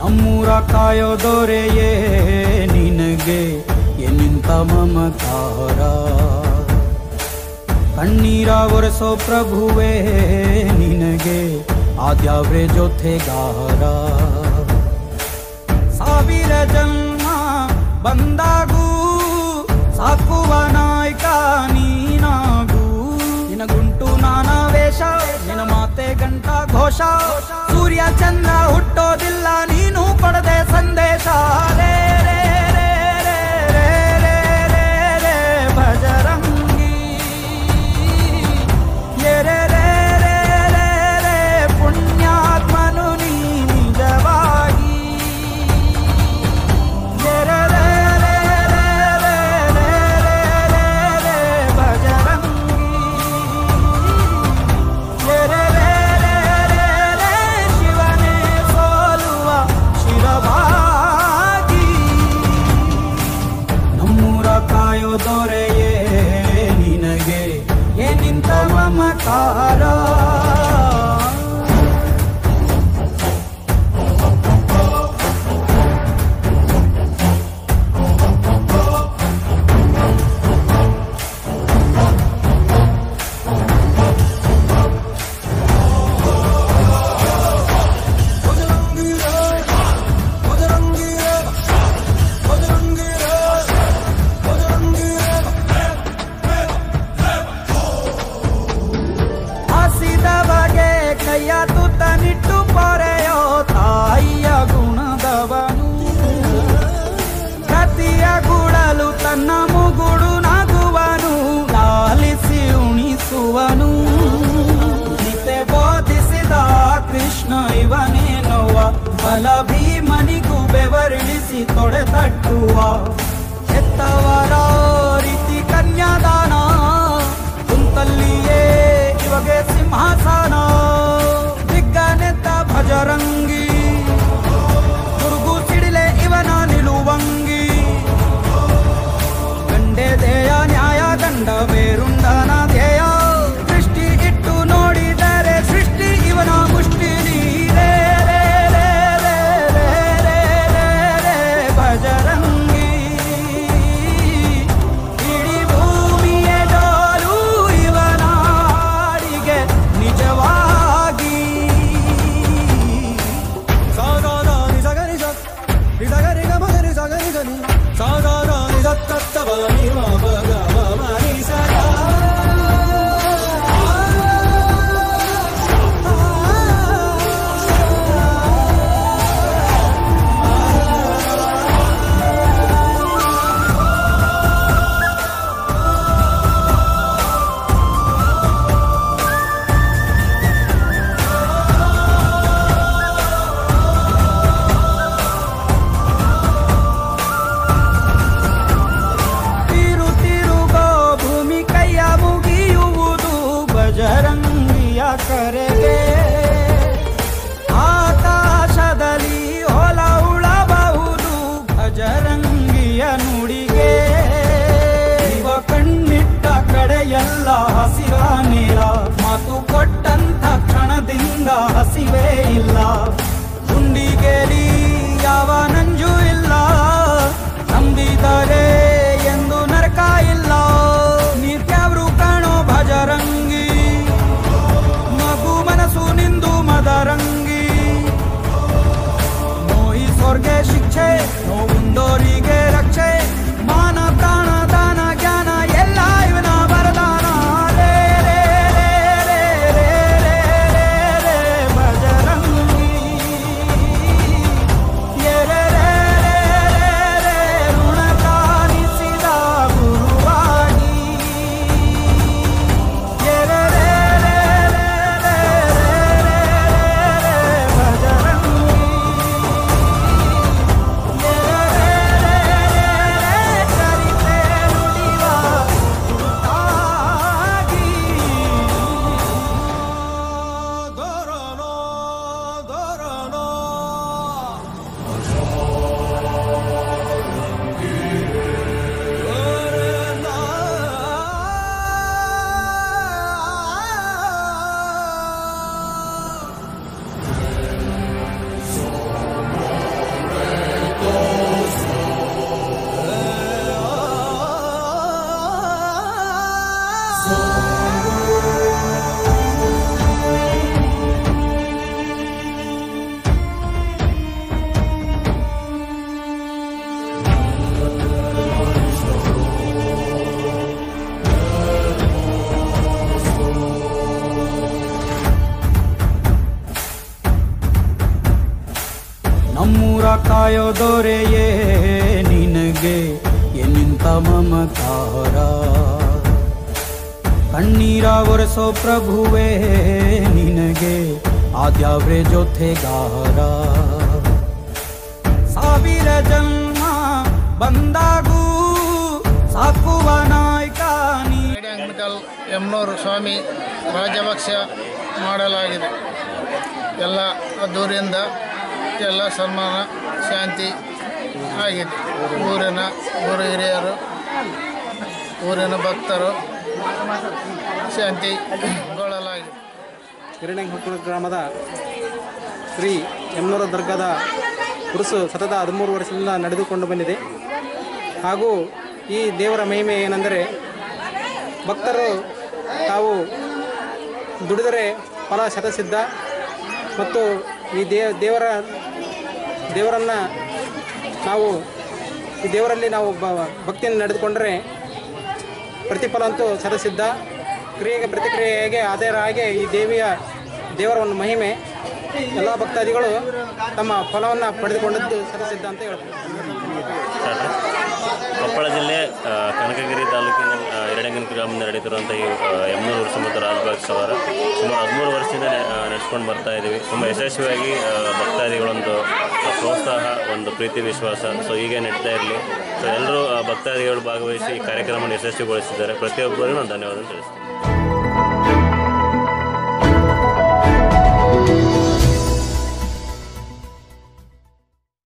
ನಮ್ಮೂರ ಕಾಯೋ ದೊರೆಯೇ ನಿನಗೆ ಎನ್ನಿಂತ ಮಮಕಾರ ಕಣ್ಣೀರ ಒರೆಸೋ ಪ್ರಭುವೇ ನಿನಗೆ ಆದ್ಯಾವ್ರೆ ಜೊತೆಗಾರ ಸಾವಿರ ಜನ್ಮ ಬಂದಾಗೂ ಸಾಕುವ ನಾಯಕ ನೀನಾಗೂ ನಿನಗುಂಟು ನಾನಾ ವೇಷ ನಿನ ಮಾತೆ ಗಂಟ ಘೋಷ ಸೂರ್ಯ ಚಂದ್ರ ಹುಟ್ಟೋದಿಲ್ಲ ನೀನು ಕೊಡದೆ ಸಂದೇಶ ರೇ ರೇ ರೇ ರೇ ರೇ ರೇ ರೇ ರೇ ಭಜರಂಗಿ ರೇ ರೇ ರೇ ರೇ ರೇ ರೇ ಪುಣ್ಯಾತ್ಮನು ನೀ ನಿಜವಾಗಿ ರೇ ರೇ ರೇ ರೇ ರೇ ರೇ ರೇ ರೇ ರೇ ಭಜರಂಗಿ ರೇ ರೇ ರೇ ರೇ ರೇ ರೇ ಶಿವನೇ ಸೋಲುವ ಶಿರವಾಗಿ ನಮ್ಮೂರ ಕಾಯೋ ದೊರೆಯೇ ನಿನಗೆ ಏನಿಂತ ಮಮಕಾರ ಹಸಿದವಗೆ ಕೈಯ ತುತ್ತನಿಟ್ಟು ಪೊರೆಯೋ ತಾಯಿಯ ಗುಣದವನು ಕತಿಯ ಗುಡಲು ತನ್ನ ಮುಗುಡು ನಗುವನು ಲಾಲಿಸಿ ಉಣಿಸುವನು ಗೀತೆ ಬೋಧಿಸಿದ ಕೃಷ್ಣ ಇವನೇನೋವ ಬಲ ಭೀಮನಿಗೂ ಬೆವರಿಳಿಸಿ ತೊಡೆ ತಟ್ಟುವ ಹೆತ್ತವರ ರೀತಿ ಕನ್ಯಾದಾನ ಕುಂತಲ್ಲಿಯೇ ಇವಾಗೆ ಸಿಂಹಾಸನ ದಿಗ್ಗನೆತ್ತ ಭಜರಂಗಿ ಗುರುಗು ಸಿಡಿಲೆ ಇವನ ನಿಲುವಂಗಿ ಗಂಡೆ ದೇಯ ನ್ಯಾಯ ಗಂಡ ಬೇರುಂಡನ ಧ್ಯೇಯ ದೃಷ್ಟಿ ಇಟ್ಟು ನೋಡಿದರೆ ಸೃಷ್ಟಿ ಇವನ ಮುಷ್ಟಿ ನೀರೇ ರೇ ರೇ ರೇ ರೇ ರೇ ರೇ ರೇ ಭಜರಂಗಿ ಇಡೀ ಭೂಮಿಯ ಡೋಲು ಇವನಾಡಿಗೆ ನಿಜವಾಗಿ ನಮ್ಮೂರ ಕಾಯೋ ದೊರೆಯೇ ನಿನಗೆ ಎನ್ನಿಂತ ಮಮಕಾರ ಕಣ್ಣೀರ ಒರೆಸೋ ಪ್ರಭುವೇ ನಿನಗೆ ಆದ್ಯಾವ್ರೆ ಜೊತೆಗಾರ ಸಾವಿರ ಜನ್ಮ ಬಂದಾಗೂ ಸಾಕುವ ನಾಯಕ ನೀ ಅಂಕಲ್ ಯಮ್ನೂರು ಸ್ವಾಮಿ ರಾಜ್ಯಾಭಾಷ ಮಾಡಲಾಗಿದೆ ಎಲ್ಲ ಅದ್ದೂರಿಯಿಂದ ಎಲ್ಲ ಸನ್ಮಾನ ಶಾಂತಿ ಆಗಿದೆ ಊರಿನ ಗುರು ಹಿರಿಯರು ಊರಿನ ಭಕ್ತರು ಶಾಂತಿಗೊಳ್ಳಲಾಗಿದೆ ಹಿರಣ್ಯಹುಕ್ಕುಳ ಗ್ರಾಮದ ಶ್ರೀ ಯಮನೂರ ದರ್ಗಾದ ಉರುಸು ಸತತ ಹದಿಮೂರು ವರ್ಷದಿಂದ ನಡೆದುಕೊಂಡು ಬಂದಿದೆ ಹಾಗೂ ಈ ದೇವರ ಮಹಿಮೆ ಏನೆಂದರೆ ಭಕ್ತರು ತಾವು ದುಡಿದರೆ ಫಲ ಶತಸಿದ್ಧ ಮತ್ತು ಈ ದೇ ದೇವರ ದೇವರನ್ನು ನಾವು ಈ ದೇವರಲ್ಲಿ ನಾವು ಬ- ಭಕ್ತಿಯನ್ನು ನಡೆದುಕೊಂಡರೆ ಪ್ರತಿಫಲ ಅಂತೂ ಶತಸಿದ್ಧ ಕ್ರಿಯೆಗೆ ಪ್ರತಿಕ್ರಿಯೆಗೆ ಆಧಾರ ಹಾಗೆ ಈ ದೇವಿಯ ದೇವರ ಒಂದು ಮಹಿಮೆ ಎಲ್ಲ ಭಕ್ತಾದಿಗಳು ತಮ್ಮ ಫಲವನ್ನು ಪಡೆದುಕೊಂಡದ್ದು ಶತಸಿದ್ಧ ಅಂತ ಹೇಳ್ತಾರೆ ಕೊಪ್ಪಳ ಜಿಲ್ಲೆ ಆ, ಕನಕಗಿರಿ ತಾಲೂಕಿನ ಆ, ಎರಡಂಗನ ಗ್ರಾಮದಿಂದ ನಡೀತಿರುವಂಥ ಈ ಆ, ಯಮನೂರು ವರ್ಷ ಮತ್ತು ರಾಜಭಾಗ್ ಸವಾರ ಸುಮಾರು ಹದಿಮೂರು ವರ್ಷದಿಂದ ನೆ- ಆ, ನಡೆಸ್ಕೊಂಡು ಬರ್ತಾ ಇದ್ದೀವಿ ತುಂಬ ಯಶಸ್ವಿಯಾಗಿ ಆ, ಭಕ್ತಾದಿಗಳೊಂದು ಆ, ಪ್ರೋತ್ಸಾಹ ಒಂದು ಪ್ರೀತಿ ವಿಶ್ವಾಸ ಸೊ ಹೀಗೆ ನಡೀತಾ ಇರಲಿ ಸೊ ಎಲ್ಲರೂ ಆ, ಭಕ್ತಾದಿಗಳು ಭಾಗವಹಿಸಿ ಈ ಕಾರ್ಯಕ್ರಮವನ್ನು ಯಶಸ್ವಿಗೊಳಿಸಿದ್ದಾರೆ ಪ್ರತಿಯೊಬ್ಬರಿಗೂ ನಾನು ಧನ್ಯವಾದ ತಿಳಿಸ್ತೀನಿ